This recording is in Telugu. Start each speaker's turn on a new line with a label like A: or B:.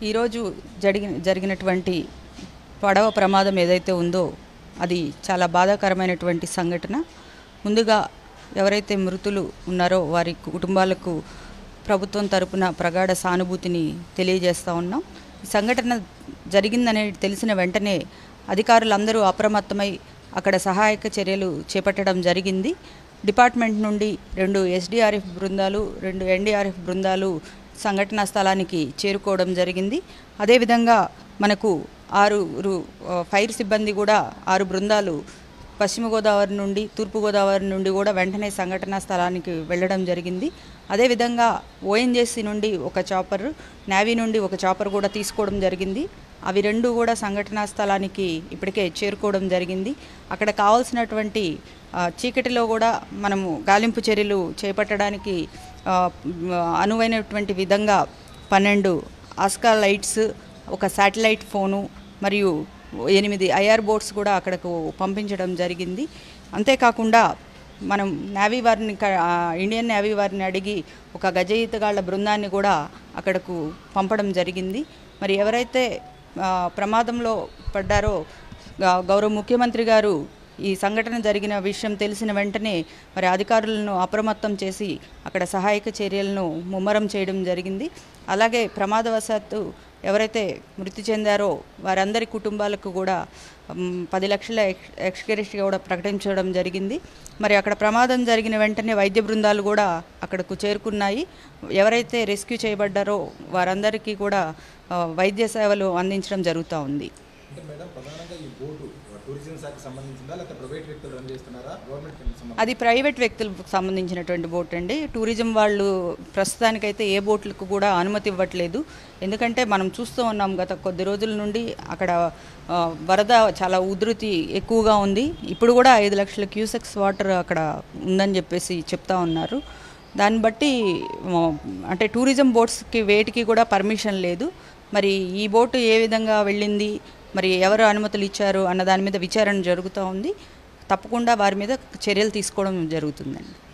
A: ఈరోజు జరిగిన జరిగినటువంటి పడవ ప్రమాదం ఏదైతే ఉందో అది చాలా బాధాకరమైనటువంటి సంఘటన ముందుగా ఎవరైతే మృతులు ఉన్నారో వారి కుటుంబాలకు ప్రభుత్వం తరపున ప్రగాఢ సానుభూతిని తెలియజేస్తూ ఉన్నాం ఈ సంఘటన జరిగిందనే తెలిసిన వెంటనే అధికారులందరూ అప్రమత్తమై అక్కడ సహాయక చర్యలు చేపట్టడం జరిగింది డిపార్ట్మెంట్ నుండి రెండు ఎస్డిఆర్ఎఫ్ బృందాలు రెండు ఎన్డీఆర్ఎఫ్ బృందాలు సంఘటనా స్థలానికి చేరుకోవడం జరిగింది అదేవిధంగా మనకు ఆరుగురు ఆ, ఫైర్ సిబ్బంది కూడా ఆరు బృందాలు పశ్చిమ గోదావరి నుండి తూర్పు గోదావరి నుండి కూడా వెంటనే సంఘటనా స్థలానికి వెళ్ళడం జరిగింది అదేవిధంగా ఓఎన్జేసీ నుండి ఒక చాపర్ నేవీ నుండి ఒక చాపర్ కూడా తీసుకోవడం జరిగింది అవి రెండు కూడా సంఘటనా స్థలానికి ఇప్పటికే చేరుకోవడం జరిగింది అక్కడ కావాల్సినటువంటి ఆ, చీకటిలో కూడా మనము గాలింపు చర్యలు చేపట్టడానికి ఆ, మ్, అనువైనటువంటి విధంగా పన్నెండు ఆస్కా లైట్స్ ఒక శాటిలైట్ ఫోను మరియు ఎనిమిది ఐఆర్ బోట్స్ కూడా అక్కడకు పంపించడం జరిగింది అంతేకాకుండా మనం నేవీ వారిని క- ఆ, ఇండియన్ నేవీ వారిని అడిగి ఒక గజ ఈతగాళ్ల బృందాన్ని కూడా అక్కడకు పంపడం జరిగింది మరి ఎవరైతే ఆ, ప్రమాదంలో పడ్డారో గ- గౌరవ ముఖ్యమంత్రి గారు ఈ సంఘటన జరిగిన విషయం తెలిసిన వెంటనే మరి అధికారులను అప్రమత్తం చేసి అక్కడ సహాయక చర్యలను ముమ్మరం చేయడం జరిగింది అలాగే ప్రమాదవశాత్తు ఎవరైతే మృతి చెందారో వారందరి కుటుంబాలకు కూడా మ్, పది లక్షల ఎక్స్ ఎక్స్గ్రేష్ కూడా ప్రకటించడం జరిగింది మరి అక్కడ ప్రమాదం జరిగిన వెంటనే వైద్య బృందాలు కూడా అక్కడకు చేరుకున్నాయి ఎవరైతే రెస్క్యూ చేయబడ్డారో వారందరికీ కూడా ఆ, వైద్య సేవలు అందించడం జరుగుతూ ఉంది
B: అంటే మేడం ప్రధానంగా ఈ బోటు టూరిజం శాఖకు సంబంధించిందా లేకపోతే ప్రైవేట్ వ్యక్తులు రన్ చేస్తున్నారా గవర్నమెంట్ సంబంధించి
A: అది ప్రైవేట్ వ్యక్తులకు సంబంధించినటువంటి బోట్ అండి టూరిజం వాళ్ళు ప్రస్తుతానికైతే ఏ బోట్లకు కూడా అనుమతి ఇవ్వట్లేదు ఎందుకంటే మనం చూస్తూ ఉన్నాం గత కొద్ది రోజుల నుండి అక్కడ ఆ, వరద చాలా ఉధృతి ఎక్కువగా ఉంది ఇప్పుడు కూడా ఐదు లక్షల క్యూసెక్స్ వాటర్ అక్కడ ఉందని చెప్పేసి చెప్తా ఉన్నారు దాన్ని బట్టి ఆ, అంటే టూరిజం బోట్స్కి వేటికి కూడా పర్మిషన్ లేదు మరి ఈ బోటు ఏ విధంగా వెళ్ళింది మరి ఎవరు అనుమతులు ఇచ్చారు అన్న దాని మీద విచారణ జరుగుతూ ఉంది తప్పకుండా వారి మీద చర్యలు తీసుకోవడం జరుగుతుందండి